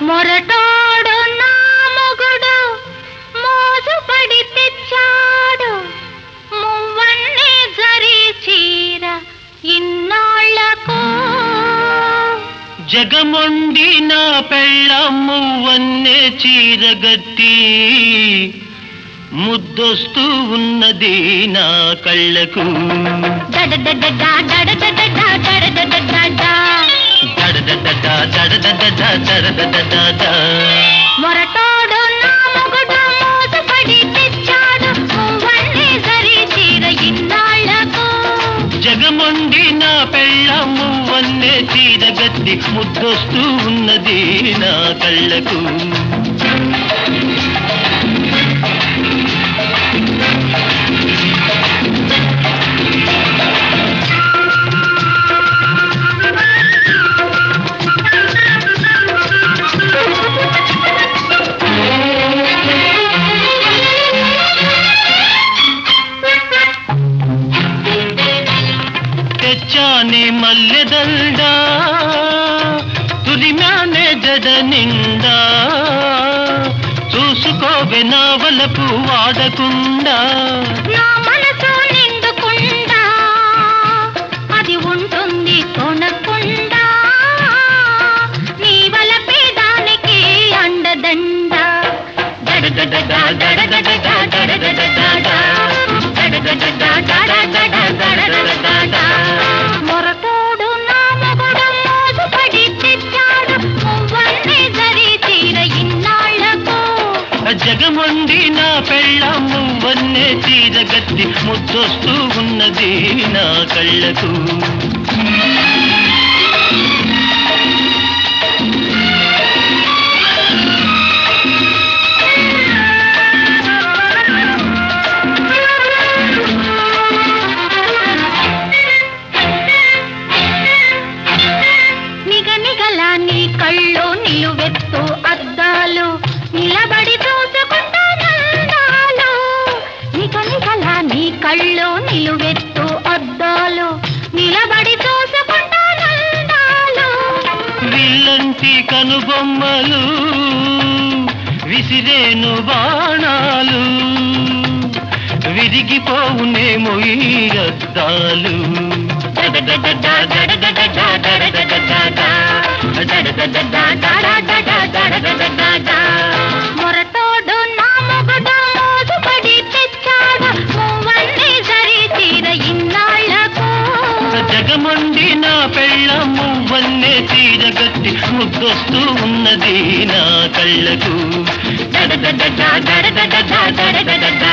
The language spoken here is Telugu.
మొరటోడు నా మొగుడు మోసుపడి తెచ్చాడు మువ్వన్నే జరి చీర ఇన్నాళ్లకు జగమొండి నా పెళ్ళమ్ము వన్నే చీరగట్టి ముద్దొస్తూ ఉన్నది నా కళ్ళకు డడడడడా డడడడడా డడడడడా దడదడడా దడదడడా దడదడడా మొరటోడు నా మొగుడు మోసుపడి తెచ్చాడు మువ్వన్నే జరి చీర ఇన్నాళ్లకు జగమొండి నా పెళ్ళమ్ము వన్నే చీరగట్టి ముద్దొస్తూ ఉన్నది నా కళ్ళకు తెచ్చానే మల్లెదండ తులిమానే జడ నిండా చూసుకోవే నా వలపు వాడకుండా నా మనసు నిండుకుండా అది ఉంటుంది కొనకుండా నీ వలపే దానికి అండదండ దడదడడా దడదడడా దడదడడా దడదడడా దడదడా దడదడడా మొరటోడు నా మొగుడు మోసుపడి తెచ్చాడు మువ్వన్నే జరి చీర ఇన్నాళ్లకు జగమొండి నా పెళ్ళమ్ము వన్నే చీరగట్టి ముద్దొస్తూ ఉన్నది నా కళ్ళకు నిగనిగల నీ కళ్ళు నిలువెత్తు అద్దాలు నిలబడి చూసుకుంటా నందాలు నిగనిగల నీ కళ్ళు నిలువెత్తు అద్దాలు నిలబడి చూసుకుంటా నందాలు విల్లంటి కనుబొమ్మలు విసిరేను బాణాలు విరిగిపోవునేమో ఈ అద్దాలు దడదడడా దడదడడా దడదడడా దడదడడా దడదడా దడదడడా మొరటోడు నా మొగుడు మోసుపడి తెచ్చాడు మువ్వన్నే జరి చీర ఇన్నాళ్లకు జగమండి నా పెళ్ళమ్ము వన్నే చీరగట్టి ముద్దొస్తూ ఉన్నది నా కళ్ళకు దడదడడా దడదడడా దడదడడా